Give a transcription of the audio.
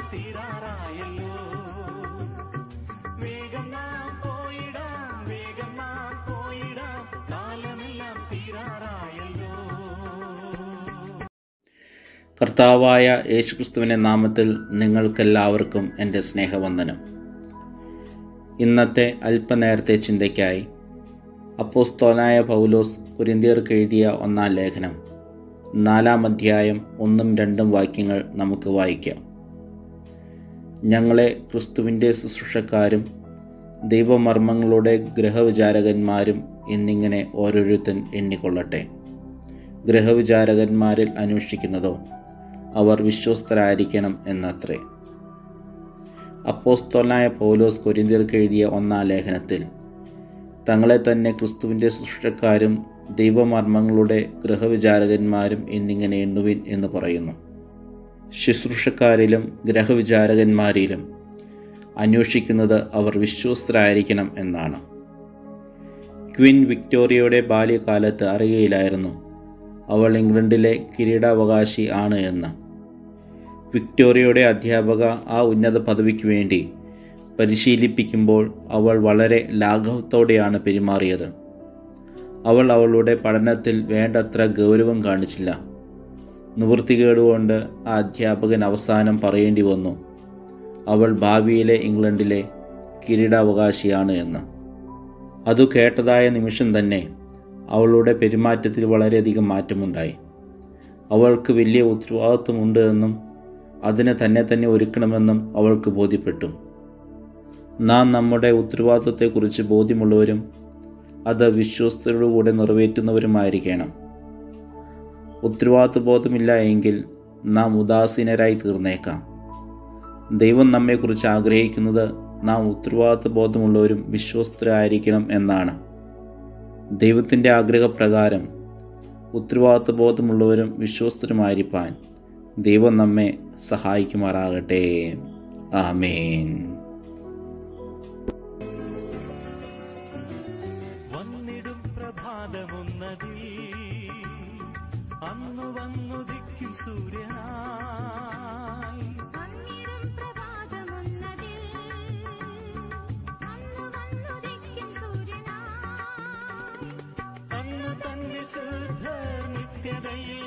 തീരാറായല്ലോ വേഗം നാം പോയിടാം വേഗം നാം പോയിടാം കാലമെല്ലാം തീരാറായല്ലോ കർത്താവായ യേശുക്രിസ്തുവിൻ്റെ നാമത്തിൽ നിങ്ങൾക്കെല്ലാവർക്കും എൻ്റെ സ്നേഹവന്ദനം ഇന്നത്തെ അല്പനേരത്തെ ചിന്തയ്ക്കായി അപ്പോസ്തോനായ പൗലോസ് കുരിന്തിയർക്ക് എഴുതിയ ഒന്നാം ലേഖനം നാലാം അധ്യായം ഒന്നും രണ്ടും വാക്യങ്ങൾ നമുക്ക് വായിക്കാം ഞങ്ങളെ ക്രിസ്തുവിൻ്റെ ശുശ്രൂഷക്കാരും ദൈവമർമ്മങ്ങളുടെ ഗ്രഹവിചാരകന്മാരും എന്നിങ്ങനെ ഓരോരുത്തൻ എണ്ണിക്കൊള്ളട്ടെ ഗ്രഹവിചാരകന്മാരിൽ അന്വേഷിക്കുന്നതോ അവർ വിശ്വസ്തരായിരിക്കണം എന്നത്രേ അപ്പോസ്തോലായ പൗലോസ് കൊരിന്തിയർക്ക് എഴുതിയ ഒന്നാം ലേഖനത്തിൽ തങ്ങളെ തന്നെ ക്രിസ്തുവിൻ്റെ സൃഷ്ടക്കാരും ദൈവമർമ്മങ്ങളുടെ ഗ്രഹവിചാരകന്മാരും എന്നിങ്ങനെ എണ്ണുവിൻ എന്ന് പറയുന്നു ശുശ്രൂഷക്കാരിലും ഗ്രഹവിചാരകന്മാരിലും അന്വേഷിക്കുന്നത് അവർ വിശ്വസ്തരായിരിക്കണം എന്നാണ് ക്വീൻ വിക്ടോറിയയുടെ ബാല്യകാലത്ത് അറിയുകയില്ലായിരുന്നു അവൾ ഇംഗ്ലണ്ടിലെ കിരീടാവകാശി ആണ് എന്ന് വിക്ടോറിയയുടെ അധ്യാപക ആ ഉന്നത പദവിക്ക് വേണ്ടി പരിശീലിപ്പിക്കുമ്പോൾ അവൾ വളരെ ലാഘവത്തോടെയാണ് പെരുമാറിയത് അവൾ അവളുടെ പഠനത്തിൽ വേണ്ടത്ര ഗൗരവം കാണിച്ചില്ല നിവൃത്തികേടുകൊണ്ട് ആ അധ്യാപകൻ അവസാനം പറയേണ്ടി വന്നു അവൾ ഭാവിയിലെ ഇംഗ്ലണ്ടിലെ കിരീടാവകാശിയാണ് എന്ന് അതു കേട്ടതായ നിമിഷം തന്നെ അവളുടെ പെരുമാറ്റത്തിൽ വളരെയധികം മാറ്റമുണ്ടായി അവൾക്ക് വലിയ ഉത്തരവാദിത്വമുണ്ട് എന്നും അതിനെ തന്നെ തന്നെ ഒരുക്കണമെന്നും അവൾക്ക് ബോധ്യപ്പെട്ടു നാം നമ്മുടെ ഉത്തരവാദിത്വത്തെക്കുറിച്ച് ബോധ്യമുള്ളവരും അത് വിശ്വസ്തരോടുകൂടെ നിറവേറ്റുന്നവരുമായിരിക്കണം ഉത്തരവാദിത്വ ബോധമില്ല എങ്കിൽ നാം ഉദാസീനരായി തീർന്നേക്കാം ദൈവം നമ്മെക്കുറിച്ച് ആഗ്രഹിക്കുന്നത് നാം ഉത്തരവാദിത്വ ബോധമുള്ളവരും വിശ്വസ്തരായിരിക്കണം എന്നാണ് ദൈവത്തിൻ്റെ ആഗ്രഹപ്രകാരം ഉത്തരവാദിത്വ ബോധമുള്ളവരും വിശ്വസ്തരുമായിരിക്കാൻ ദൈവം നമ്മെ സഹായിക്കുമാറാകട്ടെ ആമേൻ വന്നിടും പ്രഭാതമുന്നതിൽ അന്നു വന്നുദിക്കും സൂര്യനായി വന്നിടും പ്രഭാതമുന്നതിൽ അന്നു വന്നുദിക്കും സൂര്യനായി അന്ന് തന്റെ ശുദ്ധർ നിത്യതയിൽ